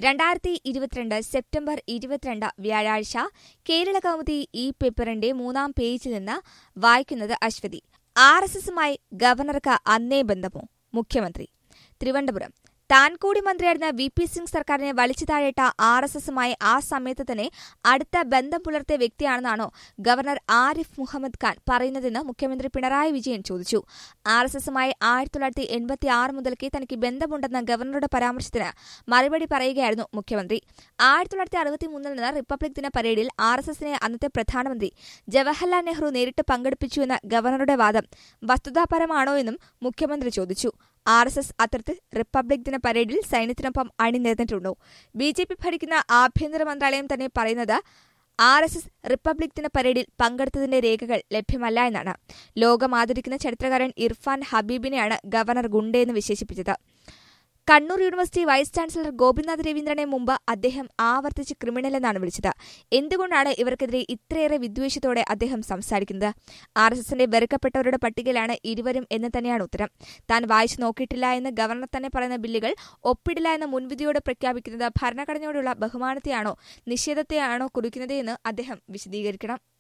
രണ്ടായിരത്തി ഇരുപത്തിരണ്ട് സെപ്റ്റംബർ ഇരുപത്തിരണ്ട് വ്യാഴാഴ്ച കേരള കൗമുദി ഈ പേപ്പറിന്റെ മൂന്നാം പേജിൽ നിന്ന് വായിക്കുന്നത് അശ്വതി ആർ എസ് എസുമായി ഗവർണർക്ക് അന്നേ ബന്ധമോ മുഖ്യമന്ത്രി തിരുവനന്തപുരം താൻ കൂടി മന്ത്രിയായിരുന്ന വി പി സിംഗ് സർക്കാരിനെ വലിച്ചു താഴെയിട്ട ആർ എസ് എസുമായി ആ സമയത്ത് തന്നെ അടുത്ത ബന്ധം പുലർത്തിയ വ്യക്തിയാണെന്നാണോ ഗവർണർ ആരിഫ് മുഹമ്മദ് ഖാൻ പറയുന്നതെന്ന് മുഖ്യമന്ത്രി പിണറായി വിജയൻ ചോദിച്ചു ആർ എസ് എസുമായി ആയിരത്തി തൊള്ളായിരത്തി എൺപത്തി ആറ് മുതൽക്കേ തനിക്ക് ബന്ധമുണ്ടെന്ന ഗവർണറുടെ പരാമർശത്തിന് മറുപടി പറയുകയായിരുന്നു മുഖ്യമന്ത്രി ആയിരത്തി തൊള്ളായിരത്തി അറുപത്തി മൂന്നിൽ നിന്ന് റിപ്പബ്ലിക് ദിന പരേഡിൽ ആർ എസ് എസിനെ അന്നത്തെ പ്രധാനമന്ത്രി ജവഹർലാൽ നെഹ്റു നേരിട്ട് പങ്കെടുപ്പിച്ചുവെന്ന ഗവർണറുടെ വാദം വസ്തുതാപരമാണോ എന്നും മുഖ്യമന്ത്രി ചോദിച്ചു ആർ എസ് എസ് അത്തരത്തിൽ റിപ്പബ്ലിക് ദിന പരേഡിൽ സൈന്യത്തിനൊപ്പം അണിനിരന്നിട്ടുണ്ടോ ബി ജെ പി ഭരിക്കുന്ന ആഭ്യന്തര മന്ത്രാലയം തന്നെ പറയുന്നത് ആർ എസ് എസ് റിപ്പബ്ലിക് ദിന പരേഡിൽ പങ്കെടുത്തതിന്റെ രേഖകൾ ലഭ്യമല്ല എന്നാണ് ലോകം ആദരിക്കുന്ന ചരിത്രകാരൻ ഇർഫാൻ ഹബീബിനെയാണ് ഗവർണർ ഗുണ്ടയെന്ന് വിശേഷിപ്പിച്ചത് Kannur university vice chancellor Gopinath രവീന്ദ്രനെ മുമ്പ് അദ്ദേഹം ആവർത്തിച്ച് ക്രിമിനൽ എന്നാണ് വിളിച്ചത് എന്തുകൊണ്ടാണ് ഇവർക്കെതിരെ ഇത്രയേറെ വിദ്വേഷത്തോടെ അദ്ദേഹം സംസാരിക്കുന്നത് ആർ എസ് എസിന്റെ വെറുക്കപ്പെട്ടവരുടെ പട്ടികയിലാണ് ഇരുവരും എന്ന് തന്നെയാണ് ഉത്തരം താൻ വായിച്ചു നോക്കിയിട്ടില്ല എന്ന് ഗവർണർ തന്നെ പറയുന്ന ബില്ലുകൾ ഒപ്പിടില്ല എന്ന മുൻവിധിയോട് പ്രഖ്യാപിക്കുന്നത് ഭരണഘടനയോടുള്ള ബഹുമാനത്തെയാണോ നിഷേധത്തെയാണോ കുറിക്കുന്നത് എന്ന് അദ്ദേഹം വിശദീകരിക്കണം